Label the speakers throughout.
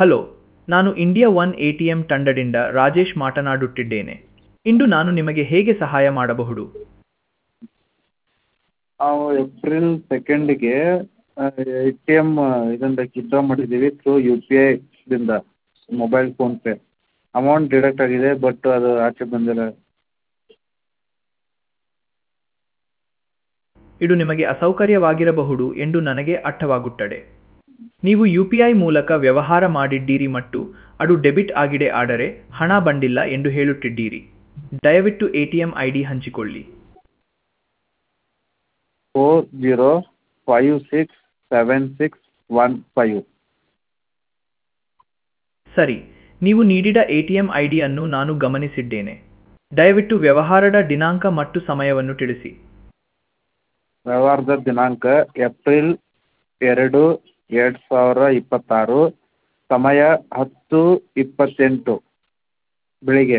Speaker 1: hello ನಾನು India one A T M ತಂಡದಿಂದ ರಾಜೇಶ್ ಮಾತನಾಡುತ್ತಿದ್ದೇನೆ ಇಂದು ನಾನು ನಿಮಗೆ ಹೇಗೆ ಸಹಾಯ ಮಾಡಬಹುದು
Speaker 2: ನಾವು ಏಪ್ರಿಲ್ ಸೆಕೆಂಡಿಗೆ ಎ ಟಿ ಎಮ್ ಇದರಿಂದ ವಿತ್ಡ್ರಾ ಮಾಡಿದ್ದೀವಿ ಥ್ರೂ ಯು ಪಿ ಐದಿಂದ ಮೊಬೈಲ್ ಫೋನ್ಪೇ ಅಮೌಂಟ್ ಡಿಡಕ್ಟ್ ಆಗಿದೆ ಬಟ್ ಅದು ಆಚೆ ಬಂದಿಲ್ಲ
Speaker 1: ಇದು ನಿಮಗೆ ಅಸೌಕರ್ಯವಾಗಿರಬಹುದು ಎಂದು ನನಗೆ ಅರ್ಥವಾಗುತ್ತದೆ ನೀವು ಯು ಪಿ ಐ ಮೂಲಕ ವ್ಯವಹಾರ ಮಾಡಿದ್ದೀರಿ ಮತ್ತು ಅದು ಡೆಬಿಟ್ ಆಗಿದೆ ಆದರೆ ಹಣ ಬಂದಿಲ್ಲ ಎಂದು ಹೇಳುತ್ತಿದ್ದೀರಿ ದಯವಿಟ್ಟು A T M I D ಹಂಚಿಕೊಳ್ಳಿ
Speaker 2: four zero five six seven six one five
Speaker 1: ಸರಿ ನೀವು ನೀಡಿದ ಎ ಟಿ ಎಂ ಐ ಡಿಯನ್ನು ನಾನು ಗಮನಿಸಿದ್ದೇನೆ ದಯವಿಟ್ಟು ವ್ಯವಹಾರದ ದಿನಾಂಕ ಮತ್ತು ಸಮಯವನ್ನು ತಿಳಿಸಿ
Speaker 2: ವ್ಯವಹಾರದ ದಿನಾಂಕ ಏಪ್ರಿಲ್ ಎರಡು ಎರಡು ಸಾವಿರ ಇಪ್ಪತ್ತಾರು ಸಮಯ ಹತ್ತು ಇಪ್ಪತ್ತೆಂಟು ಬೆಳಿಗ್ಗೆ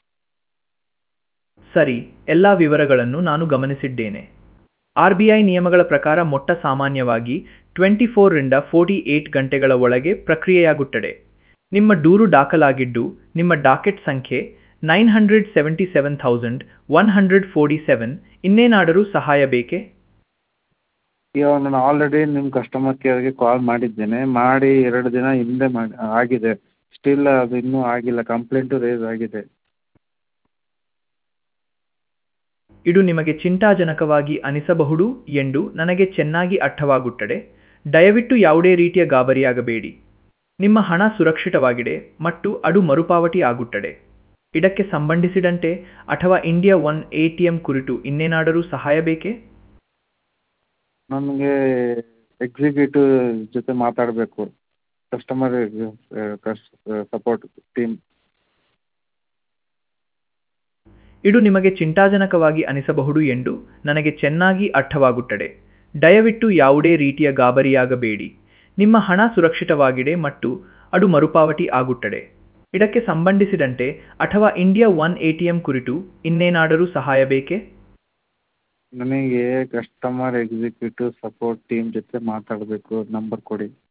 Speaker 1: ಸರಿ ಎಲ್ಲ ವಿವರಗಳನ್ನು ನಾನು ಗಮನಿಸಿದ್ದೇನೆ ಆರ್ ಬಿ ಐ ನಿಯಮಗಳ ಪ್ರಕಾರ ಮೊಟ್ಟ ಸಾಮಾನ್ಯವಾಗಿ ಟ್ವೆಂಟಿ ಫೋರ್ರಿಂದ ಫೋರ್ಟಿ ಏಟ್ ಗಂಟೆಗಳ ಒಳಗೆ ಪ್ರಕ್ರಿಯೆಯಾಗುತ್ತದೆ ನಿಮ್ಮ ದೂರು ದಾಖಲಾಗಿದ್ದು ನಿಮ್ಮ ಡಾಕೆಟ್ ಸಂಖ್ಯೆ nine hundred seventy seven thousand one hundred forty seven ಇನ್ನೇನಾದರೂ ಸಹಾಯ ಬೇಕೇ
Speaker 2: ಇವಾಗ ನಾನು ಆಲ್ರೆಡಿ ನಿಮ್ಮ ಕಸ್ಟಮರ್ ಕೇರ್ಗೆ ಕಾಲ್ ಮಾಡಿದ್ದೇನೆ ಮಾಡಿ ಎರಡು ದಿನ ಹಿಂದೆ ಮಾಡಿ ಆಗಿದೆ ಸ್ಟಿಲ್ ಅದು ಇನ್ನೂ ಆಗಿಲ್ಲ ಕಂಪ್ಲೇಂಟು ರೇಸ್ ಆಗಿದೆ
Speaker 1: ಇದು ನಿಮಗೆ ಚಿಂತಾಜನಕವಾಗಿ ಅನಿಸಬಹುದು ಎಂದು ನನಗೆ ಚೆನ್ನಾಗಿ ಅರ್ಥವಾಗುತ್ತದೆ ದಯವಿಟ್ಟು ಯಾವುದೇ ರೀತಿಯ ಗಾಬರಿಯಾಗಬೇಡಿ ನಿಮ್ಮ ಹಣ ಸುರಕ್ಷಿತವಾಗಿದೆ ಮತ್ತು ಅದು ಮರುಪಾವತಿ ಆಗುತ್ತದೆ ಇದಕ್ಕೆ ಸಂಬಂಧಿಸಿದಂತೆ ಅಥವಾ India one A T M ಕುರಿತು ಇನ್ನೇನಾದರೂ ಸಹಾಯ ಬೇಕೇ
Speaker 2: ನನಗೆ ಎಕ್ಸಿಕ್ಯೂಟಿವ್ ಜೊತೆ ಮಾತಾಡಬೇಕು ಕಸ್ಟಮರ್ ಕಸ್ ಸಪೋರ್ಟ್ ಟೀಮ್
Speaker 1: ಇದು ನಿಮಗೆ ಚಿಂತಾಜನಕವಾಗಿ ಅನಿಸಬಹುದು ಎಂದು ನನಗೆ ಚೆನ್ನಾಗಿ ಅರ್ಥವಾಗುತ್ತದೆ ದಯವಿಟ್ಟು ಯಾವುದೇ ರೀತಿಯ ಗಾಬರಿಯಾಗಬೇಡಿ ನಿಮ್ಮ ಹಣ ಸುರಕ್ಷಿತವಾಗಿದೆ ಮತ್ತು ಅದು ಮರುಪಾವತಿ ಆಗುತ್ತದೆ ಇದಕ್ಕೆ ಸಂಬಂಧಿಸಿದಂತೆ ಅಥವಾ India one A T M ಕುರಿತು ಇನ್ನೇನಾದರೂ ಸಹಾಯ ಬೇಕೇ
Speaker 2: ನನಗೆ ಕಸ್ಟಮರ್ ಎಕ್ಸಿಕ್ಯೂಟಿವ್ ಸಪೋರ್ಟ್ ಟೀಮ್ ಜೊತೆ ಮಾತಾಡಬೇಕು ನಂಬರ್ ಕೊಡಿ